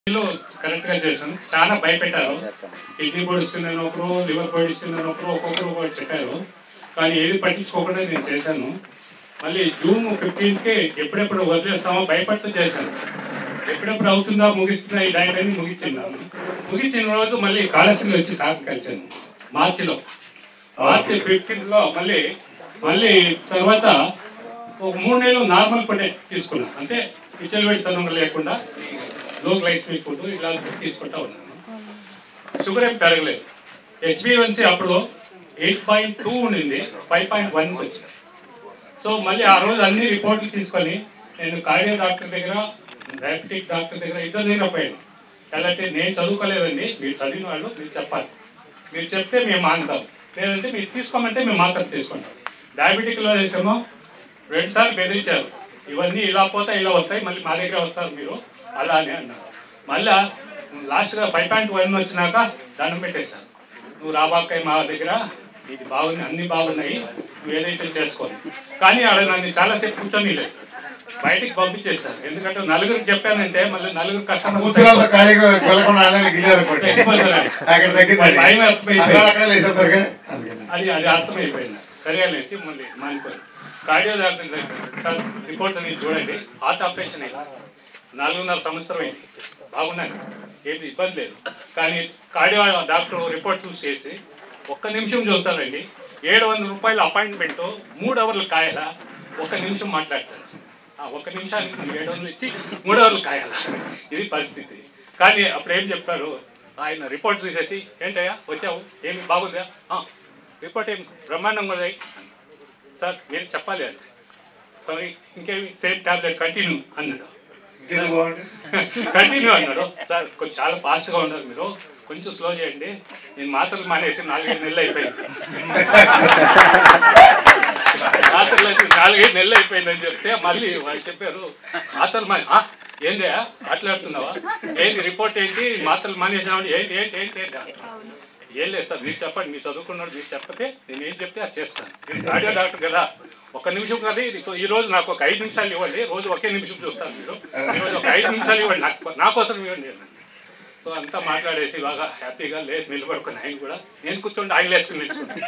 లో కరెక్ట్ గా చేశాను చాలా భయపెట్టారు కిడ్నీ పొడిస్తుందని ఒకరు లివర్ పొడిస్తుందని ఒకరు ఒక్కొక్కరు ఒకటి చెప్పారు కానీ ఏది పట్టించుకోకుండా నేను చేశాను మళ్ళీ జూన్ ఫిఫ్టీన్త్కి ఎప్పుడెప్పుడు వదిలేస్తామో భయపడుతూ చేశాను ఎప్పుడెప్పుడు అవుతుందా ముగిస్తుందా ఈ డైట్ అని ముగించిన్నాను ముగించిన రోజు మళ్ళీ కాళేశ్వరం వచ్చి సార్ కలిశాను మార్చిలో మార్చి ఫిఫ్టీన్త్ లో మళ్ళీ మళ్ళీ తర్వాత ఒక మూడు నెలలు నార్మల్ ఫుడ్ తీసుకున్నాను అంటే విచ్చలబెడితనం లేకుండా లో గ్లైసిమిక్ ఫుడ్ ఇలా తీసుకుంటా ఉన్నాను షుగర్ ఏం పెరగలేదు హెచ్బివన్సీ అప్పుడు ఎయిట్ పాయింట్ టూ ఉండింది ఫైవ్ పాయింట్ వన్కి వచ్చింది సో మళ్ళీ ఆ రోజు అన్ని రిపోర్ట్లు తీసుకొని నేను కార్డియో డాక్టర్ దగ్గర డయాబెటిక్ డాక్టర్ దగ్గర ఇద్దరు దగ్గర పోయాను ఎలా అంటే నేను చదువుకోలేదండి మీరు చదివిన వాళ్ళు మీరు చెప్పాలి మీరు చెప్తే మేము మానుతాం లేదంటే మీరు తీసుకోమంటే మేము మాత్రం తీసుకుంటాం డయాబెటిక్లో చేసామో రెండు సార్లు బెదిరించారు ఇవన్నీ ఇలా పోతే ఇలా వస్తాయి మళ్ళీ మా దగ్గర వస్తారు మీరు అలా అని అన్నారు మళ్ళా లాస్ట్గా ఫైవ్ పాయింట్ వన్ వచ్చినాక దండం పెట్టేశాను నువ్వు రాబాకాయ మా దగ్గర ఇది బాగుంది అన్ని బాగున్నాయి నువ్వు ఏదైతే చేసుకోవాలి కానీ ఆడ నన్ను చాలాసేపు కూర్చొని లేదు బయటికి పంపించేశారు ఎందుకంటే నలుగురికి చెప్పానంటే మళ్ళీ నలుగురు కస్టమర్ కూర్చున్న ఖాళీగా వెళ్ళకుండా అలానే గిల్లారు అనుకోండి అక్కడ తగ్గింది మరి భయం ఎక్కువైపోయింది. అక్కడ అక్కడ లేసేస్తారు కదా అందుకని అది అది అర్థమైపోయింది సరే అనేసి మళ్ళీ మానిపోయింది కార్డియో డాక్టర్ దగ్గర సార్ రిపోర్ట్ అనేది చూడండి హార్ట్ ఆపరేషన్ అయింది నాలుగున్నర సంవత్సరం అయింది బాగున్నాను ఏది ఇబ్బంది లేదు కానీ కార్డియో డాక్టర్ రిపోర్ట్ చూసి చేసి ఒక్క నిమిషం చూస్తారండి ఏడు వందల రూపాయల అపాయింట్మెంట్ మూడు అవర్లు కాయాలా ఒక్క నిమిషం మాట్లాడతారు ఆ ఒక్క నిమిషానికి నువ్వు ఏడు వందలు ఇచ్చి మూడు అవర్లు కాయాలా ఇది పరిస్థితి కానీ అప్పుడు ఏం చెప్తారు ఆయన రిపోర్ట్ చూసేసి ఏంటయ్యా వచ్చావు ఏమి బాగుందా "ఆ, రిపోర్ట్ ఏం బ్రహ్మాండంగా ఉంది సార్ మీరు చెప్పాలి అది సారీ ఇంకేమి సేమ్ టాబ్లెట్ కంటిన్యూ అన్నాడు ఇంకేదో బాగుంది కంటిన్యూ అన్నాడు సార్ కొంచెం చాలా ఫాస్ట్గా ఉన్నారు మీరు కొంచెం స్లో చేయండి నేను మాత్రలు మానేసి నాలుగైదు నెలలు అయిపోయింది మాత్రలు అయితే నాలుగైదు నెలలు అయిపోయిందని చెప్తే మళ్ళీ వాళ్ళు చెప్పారు మాత్రలు మా "ఆ, ఏంది మాట్లాడుతున్నావా ఏంటి రిపోర్ట్ ఏంటి మాత్రలు మానేసినావు ఏంటి ఏంటి ఏంటి ఏంటి ఏం లేదు సార్ మీరు చెప్పండి మీరు చదువుకున్నాడు మీరు చెప్పతే నేను ఏం చెప్తే అది చేస్తాను నేను కార్డియో డాక్టర్ కదా ఒక నిమిషం కదా ఇది ఈ రోజు నాకు ఒక ఐదు నిమిషాలు ఇవ్వండి రోజు ఒకే నిమిషం చూస్తాను మీరు ఈ రోజు ఒక ఐదు నిమిషాలు ఇవ్వండి నాకు నా కోసం ఇవ్వండి అన్నాను. సో అంతా మాట్లాడేసి బాగా హ్యాపీగా లేచి నిలబడుకుని ఆయన కూడా నేను కూర్చోండి ఆయన లేచుకుని నిల్చుకున్నాను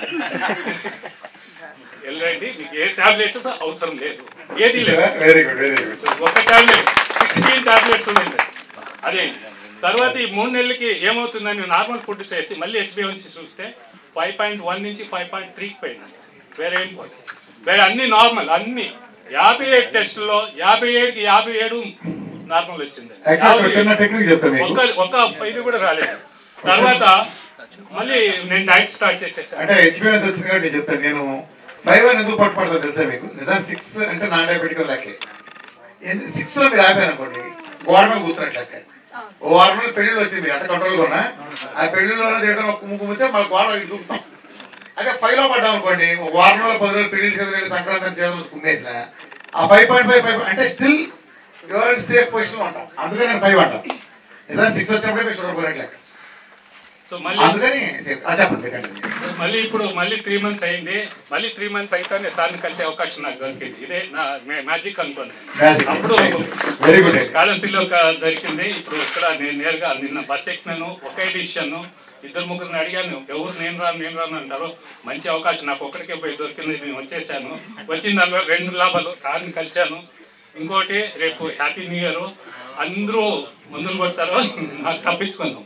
వెళ్ళండి మీకు ఏ టాబ్లెట్స్ అవసరం లేదు ఏది లేదు వెరీ గుడ్ వెరీ గుడ్ ఒక టాబ్లెట్ సిక్స్టీన్ టాబ్లెట్స్ ఉండింది అదే తర్వాత ఈ మూడు నెలలకి ఏమవుతుందని నార్మల్ ఫుడ్ చేసి మళ్ళీ హెచ్బిఎన్సీ చూస్తే ఫైవ్ పాయింట్ వన్ నుంచి ఫైవ్ పాయింట్ త్రీకి పోయింది వేరే ఏం పోలేదు వేరే అన్ని నార్మల్ అన్ని యాభై ఏడు టెస్టుల్లో యాభై ఏడుకి యాభై ఏడు నార్మల్ వచ్చింది యాక్చువల్ చిన్న టెక్నిక్ చెప్తాను మీకు ఒక ఒక ఇది కూడా రాలేదు తర్వాత మళ్ళీ నేను డైట్ స్టార్ట్ చేసేసాను అంటే ఎక్స్పీరియన్స్ వచ్చింది కాబట్టి నేను చెప్తాను నేను ఫైవ్ అని ఎందుకు పట్టుపడుతుంది తెలుసా మీకు నిజానికి సిక్స్ అంటే నాన్ డయాబెటిక్ లెక్కే సిక్స్ లో మీరు ఆపారు అనుకోండి గోడ మీద కూర్చున్నట్టు లెక్క ఓ వారం రోజులు పెళ్లిళ్ళు వచ్చింది ఎంత కంట్రోల్ ఉన్నా ఆ పెళ్లిలో చేయడం ఒక ముక్కుమితే మన గోడ ఇటు దూకుతాం అదే ఫైవ్ లో పడ్డాం అనుకోండి ఒక వారం రోజులు పది రోజులు పెళ్లి చదివి సంక్రాంతి సేవలు కుమ్మేసిన ఆ ఫైవ్ పాయింట్ ఫైవ్ ఫైవ్ అంటే స్టిల్ యువర్ సేఫ్ పొజిషన్ ఉంటాం అందుకని నేను ఫైవ్ అంటాం నిజానికి సిక్స్ వచ్చినప్పుడే మీరు షుగర్ పోయినట్టు లెక్క సో మళ్ళీ అందుకని safe. ఆ, చెప్పండి కంటిన్యూ మళ్ళీ ఇప్పుడు మళ్ళీ త్రీ మంత్స్ అయింది మళ్ళీ త్రీ మంత్స్ అయితేనే సార్ని కలిసే అవకాశం నాకు దొరికింది ఇదే నా మ్యాజిక్ అనుకోండి Magic. అప్పుడు Very good. కాళహస్తిలో ఒక దొరికింది ఇప్పుడు ఇక్కడ నేను నేరుగా నిన్న బస్ ఎక్కినాను ఒకే డిసిషన్ ఇద్దరు ముగ్గురిని అడిగాను ఎవరు నేను రాను నేను రాను అంటారు మంచి అవకాశం నాకు ఒక్కడికే పోయి దొరికింది నేను వచ్చేసాను వచ్చిన దానిలో రెండు లాభాలు సార్ని కలిశాను ఇంకోటి రేపు హ్యాపీ న్యూ ఇయర్ అందరూ మందులు కొడతారు నాకు తప్పించుకుందాం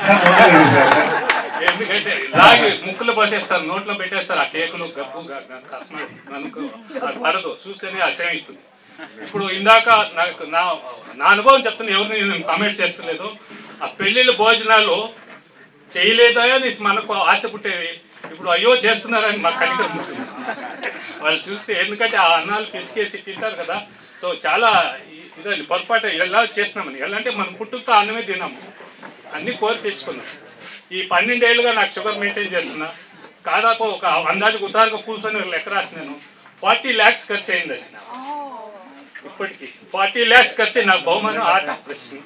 ఎందుకంటే లాగి ముక్కులో పోసేస్తారు నోట్లో పెట్టేస్తారు ఆ కేకులు గప్పు గ- గ- కస్మ మనకు అది పడదు చూస్తేనే అసహ్యం అవుతుంది ఇప్పుడు ఇందాక నాకు నా నా అనుభవం చెప్తున్నా ఎవరిని నేను కామెంట్ చేస్తలేదు ఆ పెళ్ళిళ్ళ భోజనాలు చేయలేదా అని మనకు ఆశ పుట్టేది ఇప్పుడు అయ్యో చేస్తున్నారని మాకు కనికరం పుట్టింది వాళ్ళు చూస్తే ఎందుకంటే ఆ అన్నాలు పిసికేసి తింటారు కదా సో చాలా ఇ- ఇదండి పొరపాటు ఎలా చేస్తున్నామని ఎలా అంటే మనం పుట్టుకతో అన్నమే తిన్నాము అన్ని కోరి తెచ్చుకున్నాం ఈ పన్నెండేళ్ళుగా నాకు షుగర్ మెయింటైన్ చేస్తున్నా దాదాపు ఒక అందాజు ఉదాహరణగా కూర్చొని ఒక లెక్క రాసినాను ఫార్టీ ల్యాక్స్ ఖర్చు అయింది అది నాకు. ఇప్పటికి ఫార్టీ ల్యాక్స్ ఖర్చు అయ్యి నాకు బహుమానం ఆట ప్రశ్న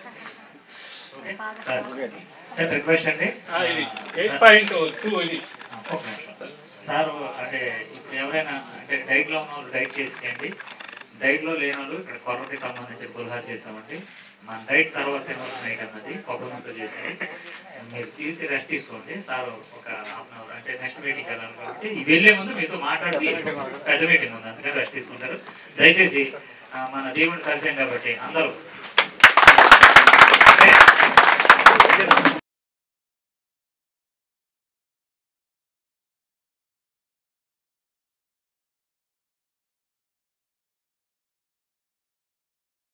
సార్ రిక్వెస్ట్ అండి ఆ, ఇది ఎయిట్ పాయింట్ టూ ఇది ఒక నిమిషం సార్ అంటే ఇప్పుడు ఎవరైనా అంటే డైట్లో ఉన్న వాళ్ళు డైట్ చేసేయండి డైట్లో లేని వాళ్ళు ఇక్కడ కొర్రకి సంబంధించిన పులిహార చేసామండి మన డైట్ తర్వాత తినవలసిన ఐటమ్ అది కొబ్బరితో చేసింది మీరు తీసి రెస్ట్ తీసుకోండి సార్ ఒక హాఫ్ అన్ అవర్ అంటే నెక్స్ట్ మీటింగ్ వెళ్ళాలి కాబట్టి ఈ వెళ్ళే ముందు మీతో మాట్లాడి పెద్ద మీటింగ్ ఉంది అందుకని రెస్ట్ తీసుకుంటారు దయచేసి ఆ, మన దేవుడిని కలిసాం కాబట్టి అందరూ